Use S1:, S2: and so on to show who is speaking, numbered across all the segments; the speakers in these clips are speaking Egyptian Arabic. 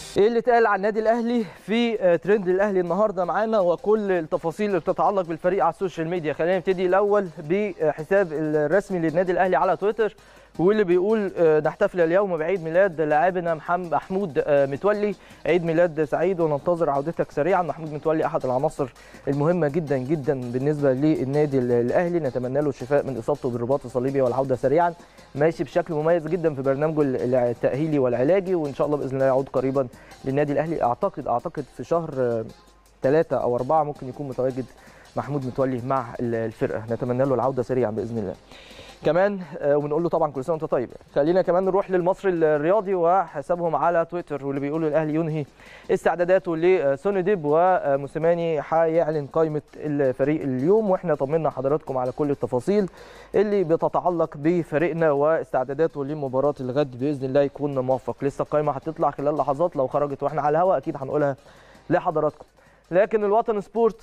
S1: ايه اللي اتقال عن النادي الاهلي في آه، ترند الاهلي النهارده معانا وكل التفاصيل اللي بتتعلق بالفريق على السوشيال ميديا خلينا نبتدي الاول بحساب الرسمي للنادي الاهلي على تويتر واللي بيقول آه، نحتفل اليوم بعيد ميلاد لاعبنا محمد محمود آه، متولي عيد ميلاد سعيد وننتظر عودتك سريعا محمود متولي احد العناصر المهمه جدا جدا بالنسبه للنادي الاهلي نتمنى له الشفاء من اصابته بالرباط الصليبي والعوده سريعا ماشي بشكل مميز جدا في برنامجه التاهيلي والعلاجي وان شاء الله باذن الله يعود قريبا للنادي الاهلي اعتقد اعتقد في شهر ثلاثة او أربعة ممكن يكون متواجد محمود متولي مع الفرقه نتمنى له العوده سريعا باذن الله كمان آه، وبنقول له طبعا كل سنه وانت طيب خلينا كمان نروح للمصري الرياضي وحسابهم على تويتر واللي بيقولوا الاهلي ينهي استعداداته لسوني ديب وموسيماني هيعلن قائمه الفريق اليوم واحنا طمنا حضراتكم على كل التفاصيل اللي بتتعلق بفريقنا واستعداداته لمباراه الغد باذن الله يكون موفق لسه القائمه هتطلع خلال لحظات لو خرجت واحنا على الهواء اكيد هنقولها لحضراتكم لكن الوطن سبورت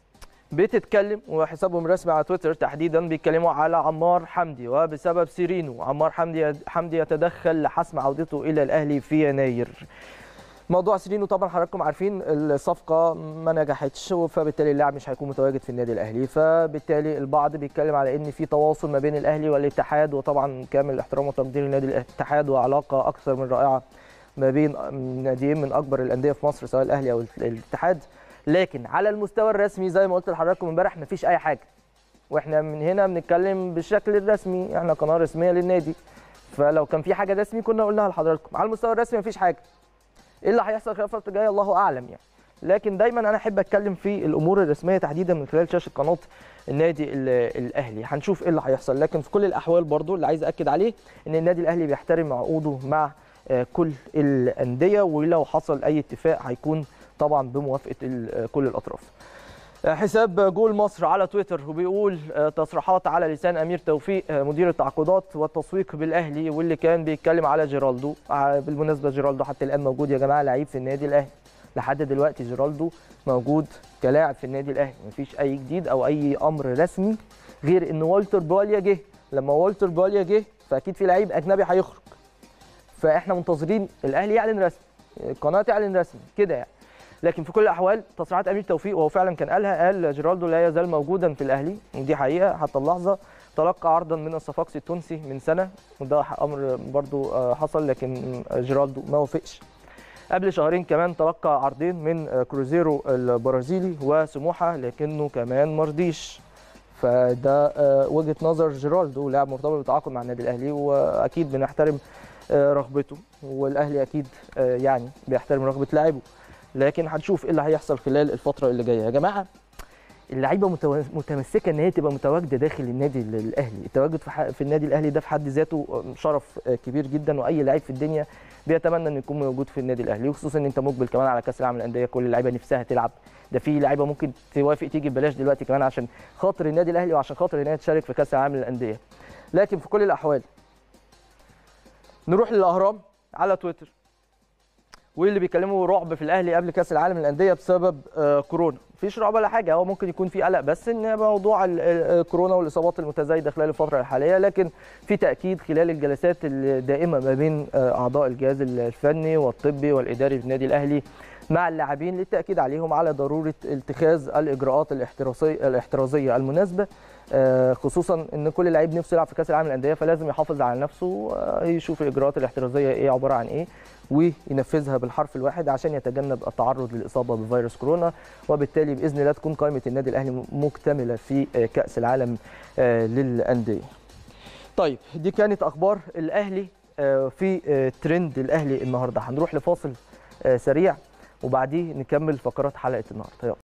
S1: بتتكلم وحسابهم الرسمي على تويتر تحديدا بيتكلموا على عمار حمدي وبسبب سيرينو عمار حمدي حمدي يتدخل لحسم عودته الى الاهلي في يناير موضوع سيرينو طبعا حضراتكم عارفين الصفقه ما نجحتش فبالتالي اللاعب مش هيكون متواجد في النادي الاهلي فبالتالي البعض بيتكلم على ان في تواصل ما بين الاهلي والاتحاد وطبعا كامل احترام وتقدير لنادي الاتحاد وعلاقه اكثر من رائعه ما بين ناديين من اكبر الانديه في مصر سواء الاهلي او الاتحاد لكن على المستوى الرسمي زي ما قلت لحضراتكم امبارح مفيش اي حاجه واحنا من هنا بنتكلم بالشكل الرسمي احنا قناه رسميه للنادي فلو كان في حاجه رسمي كنا قلناها لحضراتكم على المستوى الرسمي مفيش حاجه ايه اللي هيحصل خلال الفتره الجايه الله اعلم يعني لكن دايما انا احب اتكلم في الامور الرسميه تحديدا من خلال شاشه قناه النادي ال- الاهلي هنشوف ايه اللي هيحصل لكن في كل الاحوال برضو اللي عايز اكد عليه ان النادي الاهلي بيحترم عقوده مع آه، كل الانديه ولو حصل اي اتفاق هيكون طبعا بموافقه ال- كل الاطراف آه، حساب جول مصر على تويتر وبيقول آه، تصريحات على لسان امير توفيق آه، مدير التعاقدات والتسويق بالاهلي واللي كان بيتكلم على جيرالدو آه، بالمناسبه جيرالدو حتى الان موجود يا جماعه لعيب في النادي الاهلي لحد دلوقتي جيرالدو موجود كلاعب في النادي الاهلي مفيش اي جديد او اي امر رسمي غير ان والتر بواليا جه لما والتر بواليا جه فاكيد في لعيب اجنبي هيخرج فاحنا منتظرين الاهلي يعلن رسمي القناه تعلن رسمي كده يعني لكن في كل الاحوال تصريحات امير توفيق وهو فعلا كان قالها قال جيرالدو لا يزال موجودا في الاهلي ودي حقيقه حتى اللحظه تلقى عرضا من الصفاقسي التونسي من سنه وده امر برضو آه، حصل لكن جيرالدو ما وافقش قبل شهرين كمان تلقى عرضين من آه، كروزيرو البرازيلي وسموحه لكنه كمان مرضيش فده آه، وجهه نظر جيرالدو لاعب مرتبط بالتعاقد مع النادي الاهلي واكيد بنحترم آه، رغبته والاهلي اكيد آه، يعني بيحترم رغبه لاعبه لكن هنشوف ايه اللي هيحصل خلال الفتره اللي جايه يا جماعه اللعيبه متو- متمسكه ان هي تبقى متواجده داخل النادي ال- الاهلي التواجد في, ح- في النادي الاهلي ده في حد ذاته شرف آه، كبير جدا واي لعيب في الدنيا بيتمنى انه يكون موجود في النادي الاهلي وخصوصا ان انت مقبل كمان على كاس العالم للانديه كل اللعيبه نفسها تلعب ده في لعيبه ممكن توافق تيجي ببلاش دلوقتي كمان عشان خاطر النادي الاهلي وعشان خاطر ان هي تشارك في كاس العالم للانديه لكن في كل الاحوال نروح للاهرام على تويتر واللي بيتكلموا رعب في الاهلي قبل كاس العالم للانديه بسبب آه، كورونا مفيش رعب ولا حاجه هو ممكن يكون في قلق بس ان موضوع ال- ال- الكورونا والاصابات المتزايده خلال الفتره الحاليه لكن في تاكيد خلال الجلسات الدائمه ما بين آه، اعضاء الجهاز الفني والطبي والاداري في النادي الاهلي مع اللاعبين للتاكيد عليهم على ضروره اتخاذ الاجراءات الاحترازيه الاحترازيه المناسبه آه، خصوصا ان كل لعيب نفسه يلعب في كاس العالم للانديه فلازم يحافظ على نفسه آه، يشوف الاجراءات الاحترازيه ايه عباره عن ايه وينفذها بالحرف الواحد عشان يتجنب التعرض للاصابه بفيروس كورونا وبالتالي باذن الله تكون قائمه النادي الاهلي مكتمله في آه، كاس العالم آه، للانديه. طيب دي كانت اخبار الاهلي آه، في آه، ترند الاهلي النهارده هنروح لفاصل آه، سريع وبعديه نكمل فقرات حلقه النهارده يلا